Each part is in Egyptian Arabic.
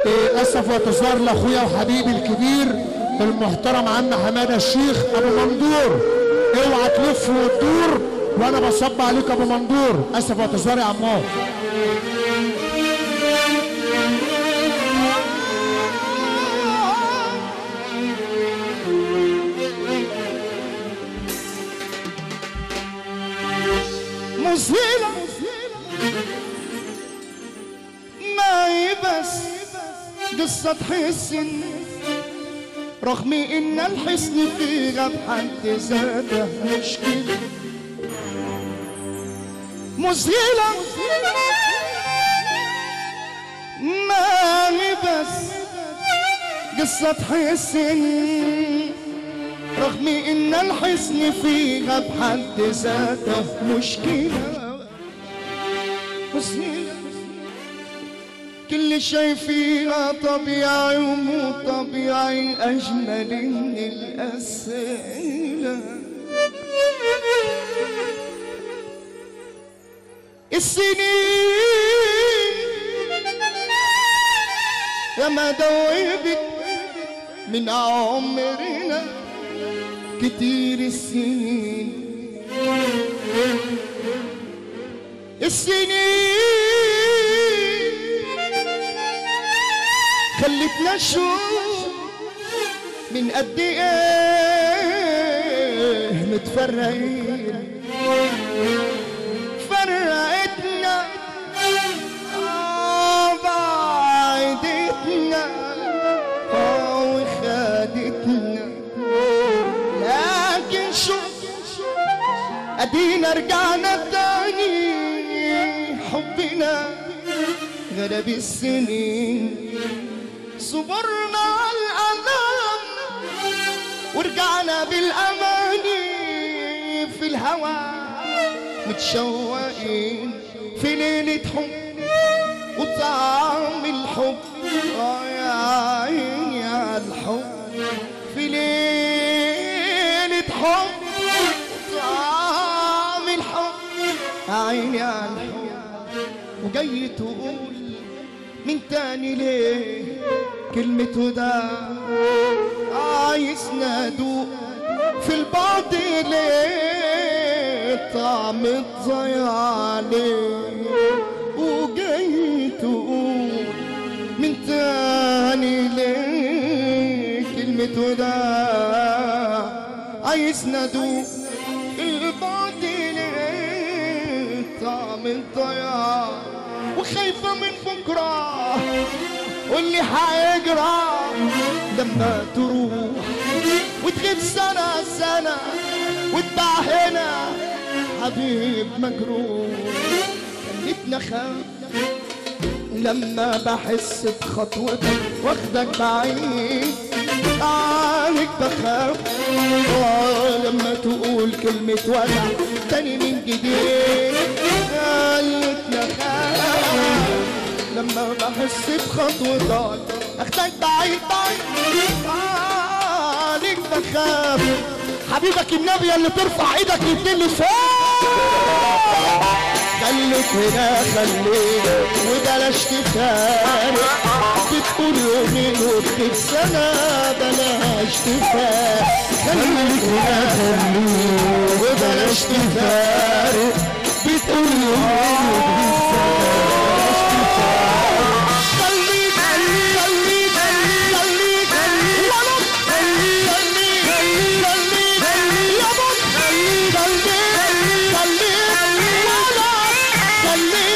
إيه، اسف واعتذار لاخويا وحبيبي الكبير المحترم عم حماده الشيخ ابو مندور اوعى تلف وتدور وانا بصب عليك ابو مندور اسف واعتذار يا عمار مذهلة معي بس قصة تحسن رغم ان الحسن فيها بحد ذاته مشكلة مذهلة معي بس قصة تحسن رغم ان الحزن فيها بحد ذاته مشكلة مشكلة كل شي فيها طبيعي ومو طبيعي اجمل من الاسئلة السنين يا ما دوبت من عمرنا كتير السنين السنين خلتنا نشوف من قد ايه متفرقين فرقتنا آه بعدتنا آه وخدتنا لكن شو ادينا رجعنا تاني حبنا غلب السنين صبرنا على الألم ورجعنا بالأماني في الهوى متشوقين في ليلة حب وطعم الحب آه يا عيني على الحب في ليلة حب وطعم الحب يا عيني على الحب وجاي تقول من تاني ليه كلمة وداع عايز ندوق في البعد ليه طعم الضياع ليه وجاي تقول من تاني ليه كلمة وداع عايز ندوق البعد ليه طعم الضياع وخايفة من بكرة واللي حيجرى لما تروح وتغيب سنة سنة وتباع هنا حبيب مجروح خلتنا خاف لما بحس بخطوتك واخدك بعيد عليك بخاف آه لما تقول كلمة وجع تاني من جديد خلتنا خاف لما بحس بخطوتك اخدك بعيد بعيد عليك بخاف حبيبك النبي اللي ترفع ايدك الاتنين لفوق خليك هنا خليك وبلاش تفارق بتقول يومين وبتك سنة بلاش تفارق خليك هنا خليك وبلاش تفارق بتقول يومين وبتك سنة بلاش تفارق خليك خليك خليك خليك خليك ولد خليك خليك خليك خليك يا بط خليك خليك خليك ولد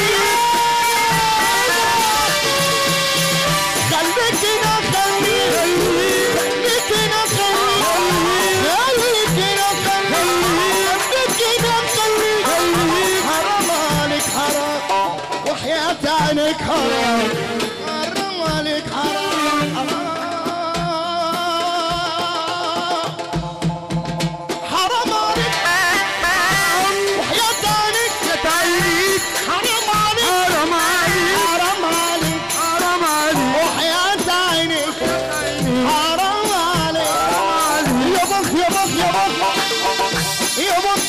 خليك هنا خليك خليك هنا خليك خليك هنا خليك خليك هنا خليك حرام عليك حرام وحياة عينك حرام حرام عليك حرام حرام عليك وحياة عينك لا تعيد حرام عليك حرام عليك حرام عليك حرام عليك وحياة عينك حرام عليك يا بخ يا بخ يا بخ يا بخ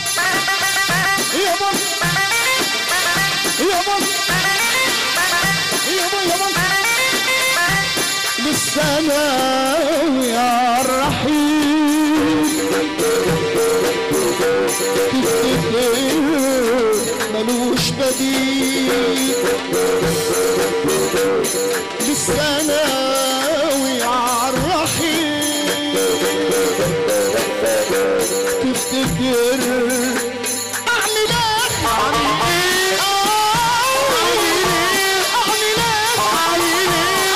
يا بخ يا بخ يا بخ يا بخ الثناوي يا الرحيم تفتكر ملوش بديل للثناوي يا الرحيم تفتكر اعمل ايه اعمل ايه اعمل ايه اعمل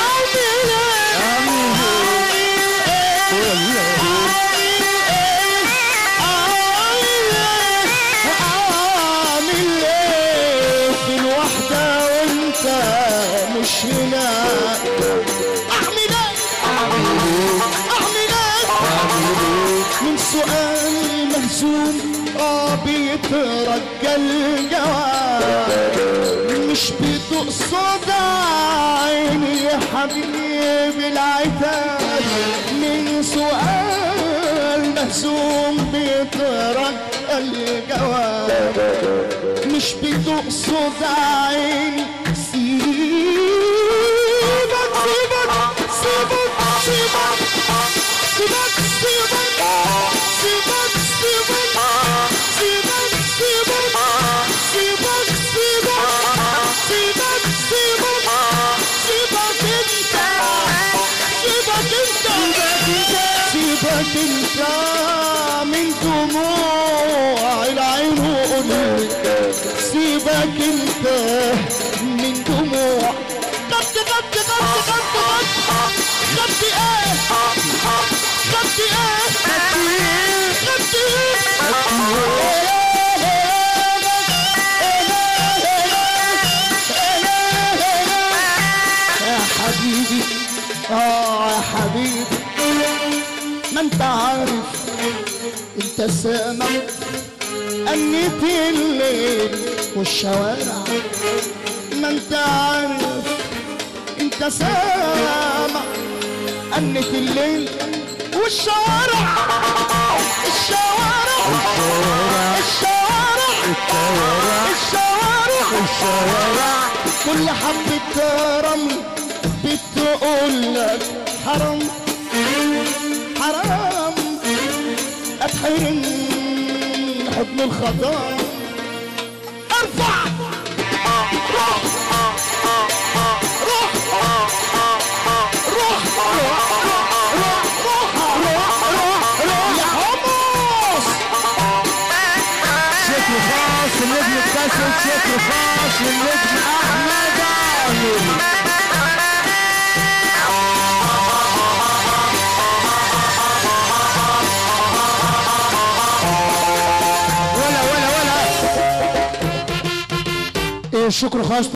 اعمل ايه في الوحدة وانت مش هنا اعمل ايه اعمل ايه من سؤال مهزوم اه بيترجى الجواب مش بتقصد عيني يا حبيبي العتاب من سؤال مهزوم بيترجى الجواب مش بتقصد عيني سيبك سيبك سيبك سيبك سيبك سيبك سيبك سيبك سيبك سيبك سيبك سيبك سيبك سيبك سيبك سيبك انت سيبك انت من دموع العين وقول سيبك انت من دموع غطي غطي غطي غطي غطي غطي ايه غطي ايه غطي ايه يا حبيبي اه يا حبيبي ما انت عارف انت سامع أنت الليل والشوارع ما انت عارف انت سامع أنت الليل والشوارع الشوارع الشوارع الشوارع الشوارع كل حبة رمل بتقول لك حرام حرام اتحرم من حضن الخطايا ارفع روح روح روح يا حمص شكل خاص للنجم الكاسل شكل خاص للنجم احمد عامر ولا ولا ولا الشكر خاص